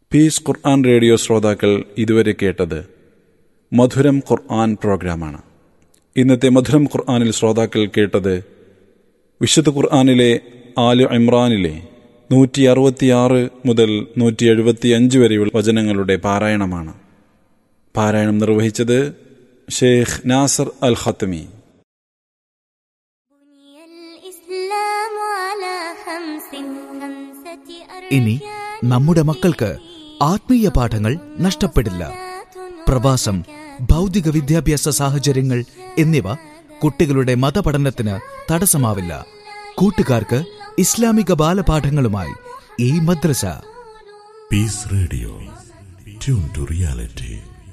piece ഖുർആൻ radio ശ്രോതാക്കൾ ഇതുവരെ കേട്ടത് മധുരം ഖുർആൻ പ്രോഗ്രാമാണ് ഇന്നത്തെ മധുരം ഖുർആനിൽ ശ്രോതാക്കൾ കേട്ടത് വിശുദ്ധ ഖുർആനിലെ ആല് ഇമ്രാനിലെ നൂറ്റി അറുപത്തിയാറ് മുതൽ നൂറ്റി എഴുപത്തിയഞ്ച് വരെയുള്ള വചനങ്ങളുടെ പാരായണമാണ് പാരായണം നിർവഹിച്ചത് ഷെയ്ഖ് നാസർ അൽ ഖത്തമി ഇനി നമ്മുടെ മക്കൾക്ക് ആത്മീയ പാഠങ്ങൾ നഷ്ടപ്പെടില്ല പ്രവാസം ഭൗതിക വിദ്യാഭ്യാസ സാഹചര്യങ്ങൾ എന്നിവ കുട്ടികളുടെ മതപഠനത്തിന് തടസ്സമാവില്ല കൂട്ടുകാർക്ക് ഇസ്ലാമിക ബാലപാഠങ്ങളുമായി ഈ മദ്രസ peace radio tune to reality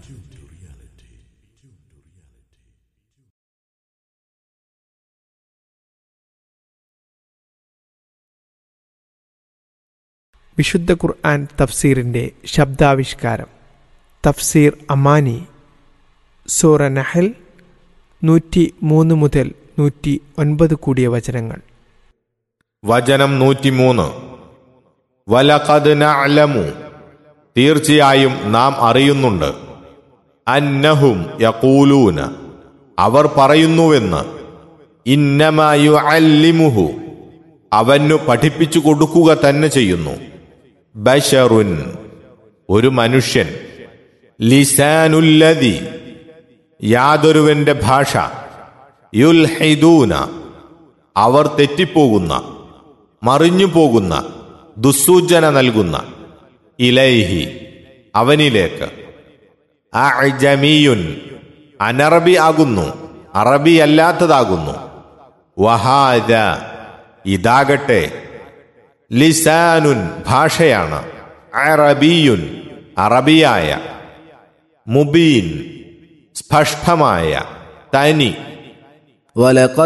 വിശുദ്ധ ഖുർആൻ തഫ്സീറിൻ്റെ ശബ്ദാവിഷ്കാരം തഫ്സീർ അമാനി സൂറ നഹൽ നൂറ്റി മൂന്ന് മുതൽ നൂറ്റി ഒൻപത് കൂടിയ വചനങ്ങൾ വചനം നൂറ്റിമൂന്ന് വലഖദ് നഅലമു തീർച്ചയായും നാം അറിയുന്നുണ്ട് അന്നഹും യഖൂലൂന അവർ പറയുന്നുവെന്ന് ഇന്നമായു അല്ലിമുഹു അവനു പഠിപ്പിച്ചു കൊടുക്കുക തന്നെ ചെയ്യുന്നു ബഷറുൻ ഒരു മനുഷ്യൻ ലിസാനുല്ലതി യാതൊരുവന്റെ ഭാഷ യുൽഹൈദൂന അവർ തെറ്റിപ്പോകുന്ന മറിഞ്ഞു പോകുന്ന ദുസ്സൂചന നൽകുന്ന ഇലൈഹി അവനിലേക്ക് അജമിയുൻ അനറബി ആകുന്നു അറബിയല്ലാത്തതാകുന്നു വഹാദ ഇതാകട്ടെ ലിസാനുൻ ഭാഷയാണ് അറബിയുൻ അറബിയായ മുബീൻ സ്പഷ്ടമായ തനി ولقد